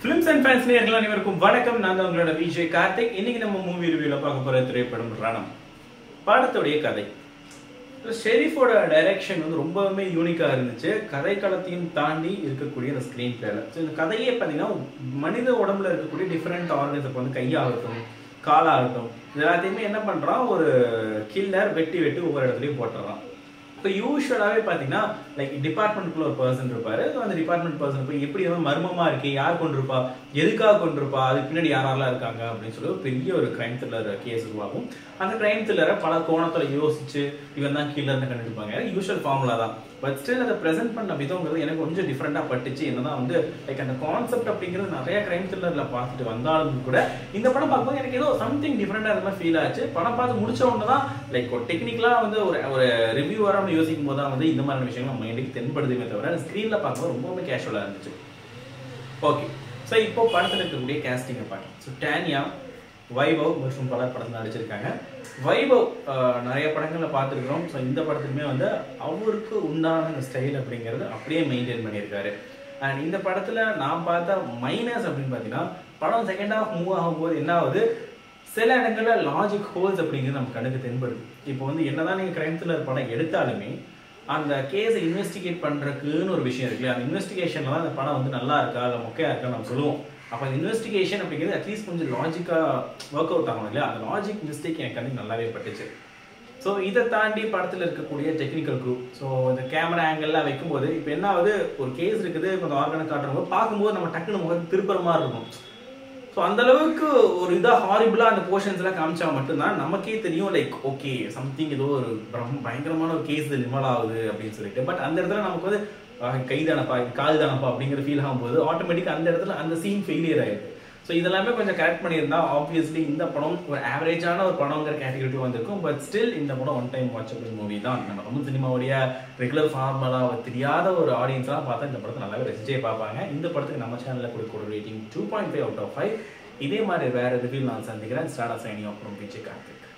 films and fans நேர்கள் அனைவருக்கும் வணக்கம் நான் தான் உங்களோட விஜய் கார்த்திக் இன்னைக்கு நம்ம மூவி ரிவ்யூல பார்க்க போற திரைப்படம் ரணம் படத்துடைய கதை ஷெரீஃபோட டைரக்ஷன் வந்து ரொம்பவுமே யூனிக்கா இருந்துச்சு கதைக்களத்தையும் தாண்டி இருக்கக்கூடிய அந்த ஸ்க்ரீன் பிளேல ஸோ இந்த கதையே பார்த்தீங்கன்னா மனித உடம்புல இருக்கக்கூடிய டிஃப்ரெண்ட் ஆர்கன்ஸ் இப்போ வந்து கையாகட்டும் காலாகட்டும் இது எல்லாத்தையுமே என்ன பண்றான் ஒரு கில்லர் வெட்டி வெட்டி ஒவ்வொரு இடத்துலையும் போட்டுறான் இப்போ யூஸ்வலாகவே பார்த்தீங்கன்னா லைக் டிபார்ட்மெண்ட்குள்ள ஒரு பர்சன் இருப்பாரு So, அந்த டிபார்ட்மெண்ட் பர்சன் போய் எப்படி வந்து மர்மமா இருக்கு யார் கொண்டிருப்பா எதுக்காக கொண்டிருப்பா அதுக்கு பின்னாடி யாரெல்லாம் இருக்காங்க அப்படின்னு சொல்லி ஒரு பெரிய ஒரு கிரைம் த்ரில்லர் கேஸ் உருவாகும் அந்த கிரைம் த்ரில்லரை பல கோணத்துல யோசிச்சு இவன் தான் கில்லர்னு கண்டுபிடிப்பாங்க யூஸ்வல் ஃபார்முலா தான் பட் ஸ்டில் அதை ப்ரெசென்ட் பண்ண விதங்கிறது எனக்கு கொஞ்சம் டிஃப்ரெண்டாக பட்டுச்சு என்னதான் வந்து லைக் அந்த கான்செப்ட் அப்படிங்கிறது நிறைய கிரைம் த்ரில்லரில் பார்த்துட்டு வந்தாலும் கூட இந்த படம் பார்க்கும்போது எனக்கு ஏதோ சம்திங் டிஃப்ரெண்டாக இருந்த மாதிரி ஃபீல் ஆச்சு படம் பார்த்து முடிச்ச உடனே தான் லைக் ஒரு டெக்னிக்கலாக வந்து ஒரு ஒரு ரிவ்யூவராக நம்ம யோசிக்கும் போது தான் வந்து இந்த மாதிரியான விஷயங்கள் நம்ம மைண்டுக்கு தென்படுதுமே தவிர ஸ்க்ரீனில் பார்க்கும்போது ரொம்பவுமே கேஷுவலாக இருந்துச்சு ஓகே ஸோ இப்போ படத்தில் இருக்கக்கூடிய கேஸ்டிங்கை பார்க்கலாம் ஸோ டேனியா வைபவ் மற்றும் பலர் படத்தில் நடிச்சிருக்காங்க வைபவ் ஆஹ், நிறைய படங்களில் பார்த்துருக்குறோம் ஸோ இந்த படத்துலையுமே வந்து அவருக்கு உண்டான ஸ்டைல் அப்படிங்கிறது அப்படியே மெயின்டைன் பண்ணியிருக்காரு அண்ட் இந்த படத்தில் நான் பார்த்த மைனஸ் அப்படின்னு பார்த்தீங்கன்னா படம் செகண்ட் ஹாஃப் மூவ் ஆகும்போது என்ன ஆகுது சில இடங்கள்ல லாஜிக் ஹோல்ஸ் அப்படிங்கிறது நமக்கு கண்ணுக்கு தென்படுது இப்போ வந்து என்னதான் நீங்கள் கிரைம் த்ரில்லர் படம் எடுத்தாலுமே அந்த கேஸை இன்வெஸ்டிகேட் பண்றதுக்குன்னு ஒரு விஷயம் இருக்குல்ல அந்த இன்வெஸ்டிகேஷன்ல தான் அந்த படம் வந்து நல்லா இருக்கா இல்லை மொக்கையா இருக்கா நம்ம சொல்லுவோம் அப்போ அந்த இன்வெஸ்டிகேஷன் அப்படிங்கிறது அட்லீஸ்ட் கொஞ்சம் லாஜிக்கா ஒர்க் அவுட் ஆகணும் இல்லையா அந்த லாஜிக் மிஸ்டேக் எனக்கு கண்ணுக்கு நல்லாவே பட்டுச்சு ஸோ இதை தாண்டி படத்தில் இருக்கக்கூடிய டெக்னிக்கல் குரூப் ஸோ இந்த கேமரா ஆங்கிள்லாம் வைக்கும்போது இப்போ என்ன ஆகுது ஒரு கேஸ் இருக்குது கொஞ்சம் ஆர்கனை காட்டுறவங்க பார்க்கும்போது நம்ம டக்குனு முகத்து திருப்புற மாதிரி இருக்கும் ஸோ அந்த அளவுக்கு ஒரு இதாக ஹாரிபிளாக அந்த போர்ஷன்ஸ் எல்லாம் காமிச்சா மட்டும்தான் நமக்கே தெரியும் லைக் ஓகே சம்திங் ஏதோ ஒரு பிரம் பயங்கரமான ஒரு கேஸ் இன்வால்வ் ஆகுது அப்படின்னு சொல்லிட்டு பட் அந்த இடத்துல நமக்கு வந்து ஆஹ், கைதானப்பா இது கால் தானப்பா அப்படிங்கிற ஃபீல் ஆகும்போது ஆட்டோமேட்டிக்காக அந்த இடத்துல அந்த சீன் ஃபெயிலியர் ஆயிடுது ஸோ இதெல்லாமே கொஞ்சம் கரெக்ட் பண்ணியிருந்தா ஆப்வியஸ்லி இந்த படம் ஒரு ஆவரேஜான ஒரு படங்கிற கேட்டகரி வந்திருக்கும் பட் ஸ்டில் இந்த படம் ஒன் டைம் வாட்சபிள் மூவி தான் நம்ம தமிழ் சினிமாவுடைய ரெகுலர் ஃபார்மலாக தெரியாத ஒரு ஆடியன்ஸ்லாம் பார்த்தா இந்த படத்தை நல்லாவே ரசிச்சே பார்ப்பாங்க இந்த படத்துக்கு நம்ம சேனலில் கொடுக்க rating two point five out of five இதே மாதிரி வேற ரிவ்யூ நான் சந்திக்கிறேன் ஸ்டார்ட் சைனிங் அப்புறம் விஜய் கார்த்திக்